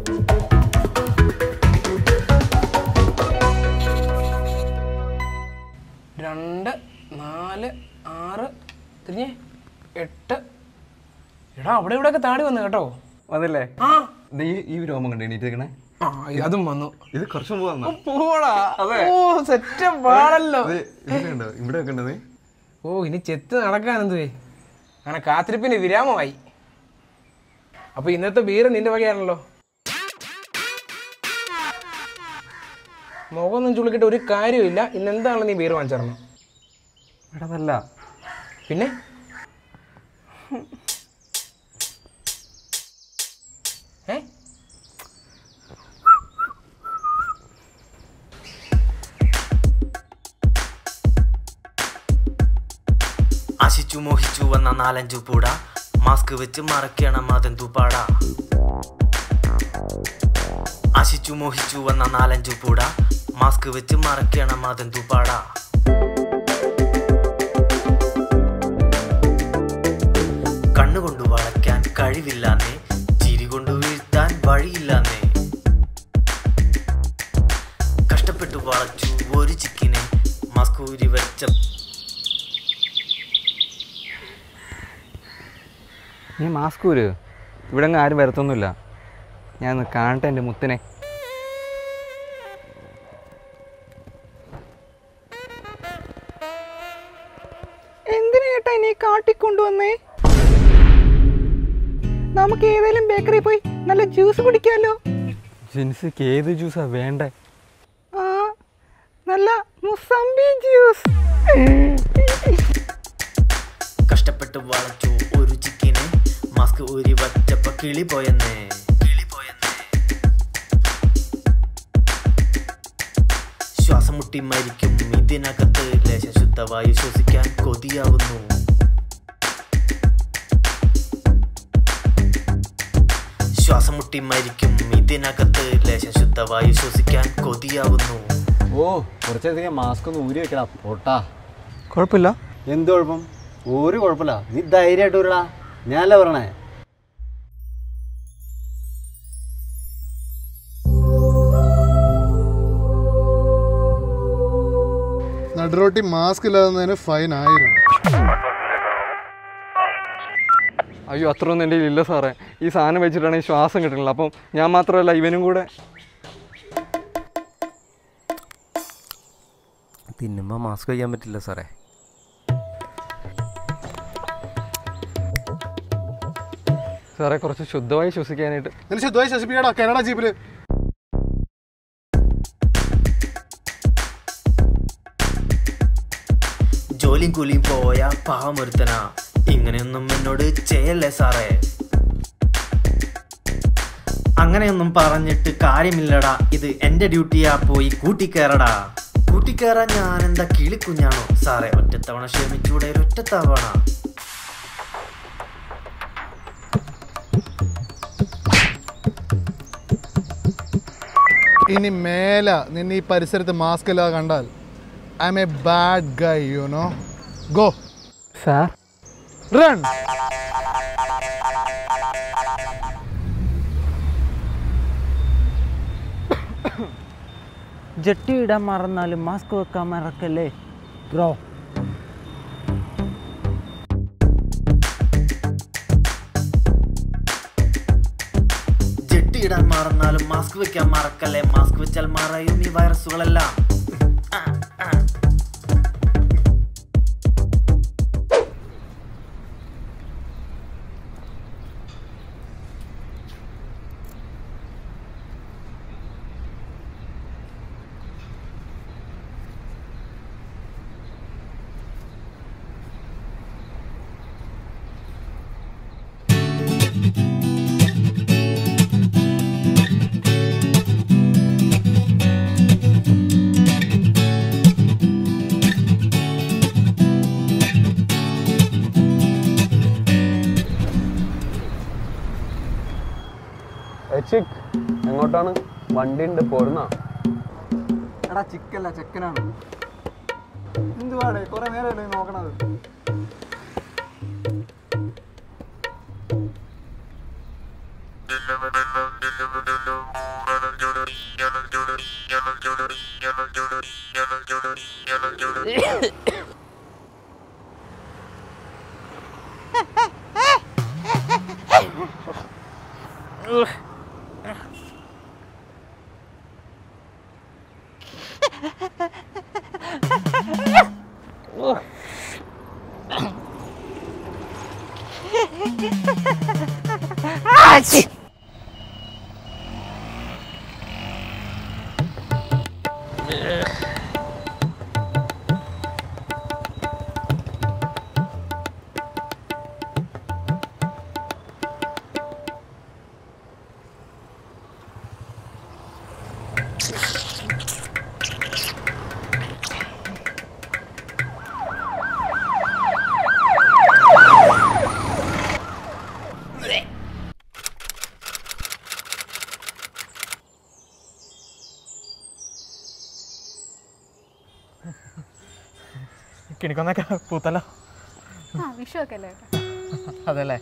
രണ്ട് നാല് ആറ് തിരിഞ്ഞേ എട്ട് എടാ അവിടെ ഇവിടെയൊക്കെ താടി വന്നു കേട്ടോ അതല്ലേ ആ ഈ ഈ രോമം കണ്ട് എണീറ്റിരിക്കണേ ആ അതും വന്നു ഇത് കുറച്ച് മുമ്പ് വന്ന പോടാ ഓ സെറ്റ് പാടല്ലോ ഇവിടെ ഉണ്ടോ ഇവിടെ ഒക്കെ ഉണ്ടത് ഓ ഇനി ചെത്ത് നടക്കാനെന്തുവേ അങ്ങനെ കാത്തിരിപ്പിന് വിരാമമായി അപ്പൊ ഇന്നത്തെ ബീർ നിന്റെ വകയാണല്ലോ മുഖമൊന്നും ചുളിക്കിട്ട് ഒരു കാര്യമില്ല ഇന്ന് എന്താണല്ലോ നീ ബീർ വാങ്ങിച്ചിരണം ഇവിടെ അതല്ല പിന്നെ ഏ ആശിച്ചു മോഹിച്ചു വന്ന നാലഞ്ചു പൂട മാസ്ക് വെച്ച് മറക്കണം അതെന്തു പാടാ ആശിച്ചു മോഹിച്ചു വന്ന നാലഞ്ചു പൂട മാസ്ക് വെച്ച് മറക്കണം അതെന്തു പാടാ കണ്ണുകൊണ്ട് വളയ്ക്കാൻ കഴിവില്ലാന്നേ ചിരി കൊണ്ട് വീഴ്ത്താൻ വഴിയില്ലാന്നേ കഷ്ടപ്പെട്ടു വളച്ചു ഒരു ചിക്കിനെ മാസ്ക് ഊരി വെച്ച നീ മാസ്ക് ഊര് ഇവിടെ അങ്ങ് ആരും വരത്തൊന്നുമില്ല ഞാൻ ഒന്ന് കാണട്ടെ എൻ്റെ മുത്തിനെ എന്തിനാ ഏട്ടാ നീ കാട്ടിക്കൊണ്ടുവന്നേ നമുക്ക് ഏതെങ്കിലും ബേക്കറി പോയി നല്ല ജ്യൂസ് കുടിക്കാലോ ജിൻസിക്ക് ഏത് ജ്യൂസാ വേണ്ടേ ആ നല്ല മുസംബി ജ്യൂസ് കഷ്ടപ്പെട്ട് വളച്ചു ഒരു ചിക്കിനെ മാസ്ക് ഊരി വച്ചപ്പോ കിളി പോയെന്നേ കിളി പോയെന്നേ ശ്വാസം മുട്ടി മരിക്കും ഇതിനകത്ത് ലേശം ശുദ്ധവായു ശ്വസിക്കാൻ കൊതിയാവുന്നു ശ്വാസം മുട്ടി മരിക്കും ഇതിനകത്ത് ലേശം ശുദ്ധവായു ശ്വസിക്കാൻ കൊതിയാവുന്നു ഓ കുറച്ചധികം മാസ്ക് ഒന്ന് ഊരി വെക്കടാ പൊട്ടാ കുഴപ്പമില്ല എന്ത് കുഴപ്പം ഒരു കുഴപ്പമില്ല നീ ധൈര്യമായിട്ട് ഊരടാ ഞാനല്ലേ പറയണേ നടുറോട്ടി മാസ്ക് ഇല്ലാതെ ഫൈൻ ആയിരം അയ്യോ അത്രയൊന്നും എൻ്റെ ഇല്ല സാറേ ഈ സാധനം വെച്ചിട്ടാണ് ഈ ശ്വാസം കിട്ടണില്ല അപ്പം ഞാൻ മാത്രമല്ല ഇവനും കൂടെ തിന്നുമ്പോൾ മാസ്ക് വയ്ക്കാൻ പറ്റില്ല സാറേ സാറേ കുറച്ച് ശുദ്ധമായി ശ്വസിക്കാനായിട്ട് നിന്നെ ശുദ്ധമായി ശശിപ്പിക്കടാ കനഡ ജീപ്പില് ജോലിയും കൂലിയും പോയ പാവമൊരുത്തനാ ഇങ്ങനെയൊന്നും എന്നോട് ചെയ്യല്ലേ സാറേ അങ്ങനെയൊന്നും പറഞ്ഞിട്ട് കാര്യമില്ലടാ ഇത് എന്റെ ഡ്യൂട്ടിയാ പോയി കൂട്ടിക്കേറടാ കൂട്ടിക്കേറാൻ ഞാൻ എന്താ കിളിക്കുഞ്ഞാണോ സാറേ ഒറ്റത്തവണ ക്ഷമിച്ചൂടെ ഒറ്റത്തവണ ഇനി മേല നിന്നെ ഈ പരിസരത്ത് മാസ്ക് ഇല്ലാതെ കണ്ടാൽ I M A bad guy you know go sir run ജട്ടി ഇടാൻ മറന്നാലും മാസ്ക് വെക്കാൻ മറക്കല്ലേ ബ്രോ ജെട്ടി ഇടാൻ മറന്നാലും മാസ്ക് വെക്കാൻ മറക്കല്ലേ മാസ്ക് വെച്ചാൽ മറയും ഈ വൈറസുകളെല്ലാം ആ, ആ. ചിക്ക് എങ്ങോട്ടാണ് വണ്ടി ഉണ്ട് പോരുന്ന എടാ ചിക്കല്ല ചെക്കനാണ് എന്തുവാടേ കുറെ നേരമല്ലേ നോക്കണത് കിണിക്കൊന്നൊക്കെ പൂത്തല്ലോ ആ വിഷു ഒക്കെ അല്ലേ അതല്ലേ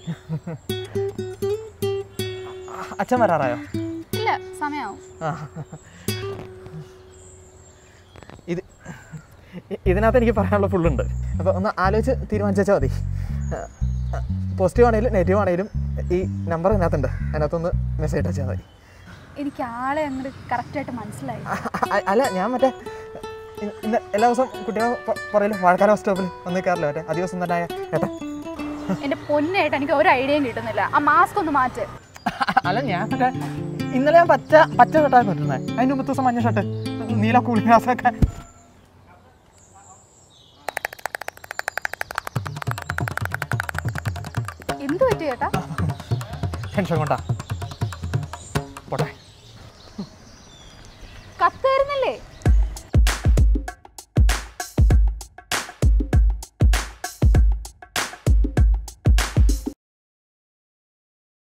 അച്ഛൻ വരാറായോ ഇല്ല സമയാവും ആ ഇത് ഇ- ഇതിനകത്ത് എനിക്ക് പറയാനുള്ള ഫുള്ളുണ്ട് അപ്പോൾ ഒന്ന് ആലോചിച്ച് തീരുമാനിച്ചാൽ മതി പോസിറ്റീവ് ആണെങ്കിലും നെഗറ്റീവ് ആണെങ്കിലും ഈ നമ്പർ ഇതിനകത്തുണ്ട് അതിനകത്തൊന്ന് മെസ്സേജ് അയച്ചാൽ മതി എനിക്ക് ആളെ അങ്ങോട്ട് കറക്റ്റായിട്ട് മനസ്സിലായി അ- അല്ല ഞാൻ മറ്റേ ഇ- ഇന്ന് എല്ലാ ദിവസവും കുട്ടികൾ പറയലും വാഴക്കാല ബസ് സ്റ്റോപ്പിൽ വന്ന് കയറില്ല മറ്റേ അധിക ദിവസം തന്നെ ഏട്ടാ എന്റെ പൊന്നായിട്ട് എനിക്ക് ഒരു ഐഡിയയും കിട്ടുന്നില്ല ആ മാസ്ക് ഒന്ന് മാറ്റ് അല്ല ഞാൻ മറ്റേ ഇന്നലെ ഞാൻ പച്ച പച്ച ഷർട്ടായിരുന്നു ഇട്ടിരുന്നത് അതിൻ്റെ മുമ്പത്തെ ദിവസം മഞ്ഞ ഷർട്ട് നീല കൂളിംഗ് ഗ്ലാസ്സൊക്കെ എന്ത് പറ്റി ചേട്ടാ ടെൻഷൻ കൊണ്ടാ പോട്ടെ കത്ത് തരുന്നില്ലേ